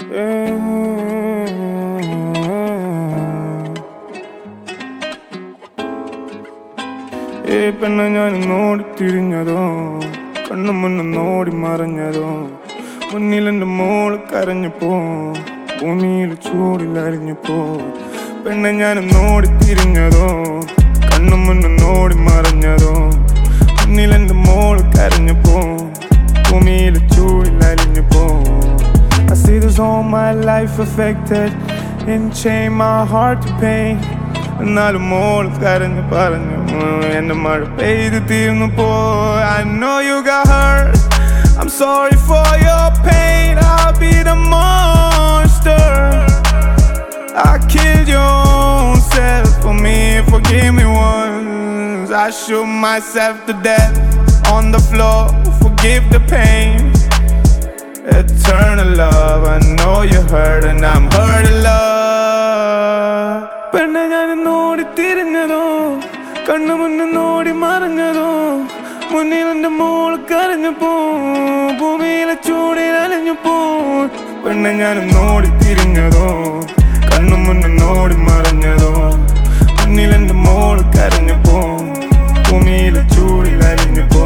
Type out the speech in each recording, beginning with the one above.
ഏ പെണ്ണ ഞാൻ നോടി തിരിഞ്ഞതോ കണ്ണു മുന്നു നോടി മറഞ്ഞതോ മുന്നിൽ എൻ്റെ മോള് കരഞ്ഞപ്പോ ഭൂമിയിൽ ചൂടിൽ അരിഞ്ഞപ്പോ പെണ്ണ ഞാൻ നോടി തിരിഞ്ഞതോ കണ്ണു മുന്നു നോടി മറഞ്ഞതോ മുന്നിൽ എൻ്റെ മോള് കരഞ്ഞപ്പോ ഭൂമിയിൽ ചൂടിൽ അരിഞ്ഞപ്പോ I see this all my life affected and chain my heart to pain എന്നാലും മോൾ കരഞ്ഞു പറഞ്ഞു ഉം, എന്റെ മഴ പെയ്ത് തീർന്നു പോ I know you got hurt I'm sorry for your pain I'll be the monster I killed your own self for me forgive me once I shoot myself to death on the floor forgive the pain Eternal love, I know you hurt and I'm hurting love. പെണ്ണെ ഞാൻ നോടി തിരിഞ്ഞതോ കണ്ണു മുന്ന് നോടി മറഞ്ഞതോ മുന്നിൽ എൻ്റെ മോൾ കരഞ്ഞപ്പോ ഭൂമിയിലെ ചൂടിൽ അലഞ്ഞപ്പോ പെണ്ണെ ഞാൻ നോടി തിരിഞ്ഞതോ കണ്ണു മുന്ന് നോടി മറഞ്ഞതോ മുന്നിൽ എൻ്റെ മോൾ കരഞ്ഞപ്പോ ഭൂമിയിലെ ചൂടിൽ അലിഞ്ഞപ്പോ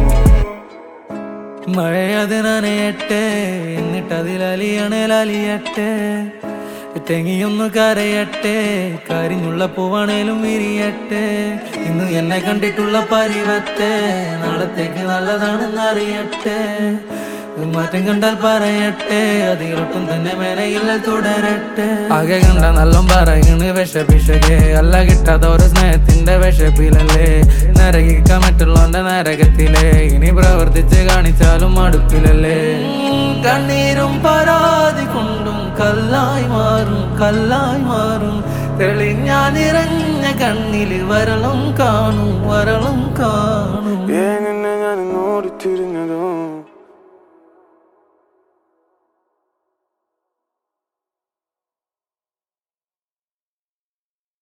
മഴയത് നനയട്ടെ എന്നിട്ട് അതിലലിയണേൽ അലിയട്ടെ തെങ്ങിയൊന്നു കരയട്ടെ കരിഞ്ഞുള്ള പൂവാണേലും വിരിയട്ടെ ഇന്ന് എന്നെ കണ്ടിട്ടുള്ള പരിവത്തെ നാളത്തേക്ക് നല്ലതാണെന്ന് അറിയട്ടെ മാറ്റം കണ്ടാൽ പറയട്ടെ അതിലൊട്ടും തന്നെ മേനയില്ല തുടരട്ടെ ആകെ കണ്ട നല്ലോം പറയണ് വിഷപിഷകെ അല്ല കിട്ടാത്ത ഒരു സ്നേഹത്തിന്റെ വിഷപ്പിലല്ലേ നരകിക്കാൻ മറ്റുള്ളവന്റെ നരകത്തിലെ ഇനി പ്രവർത്തിച്ച് കാണിച്ചാലും മടുപ്പിലല്ലേ കണ്ണീരും പരാതി കൊണ്ടും കല്ലായി മാറും കല്ലായി മാറും തെളിഞ്ഞാ നിറഞ്ഞ കണ്ണില് വരളും കാണും വരളും കാണും Yeah.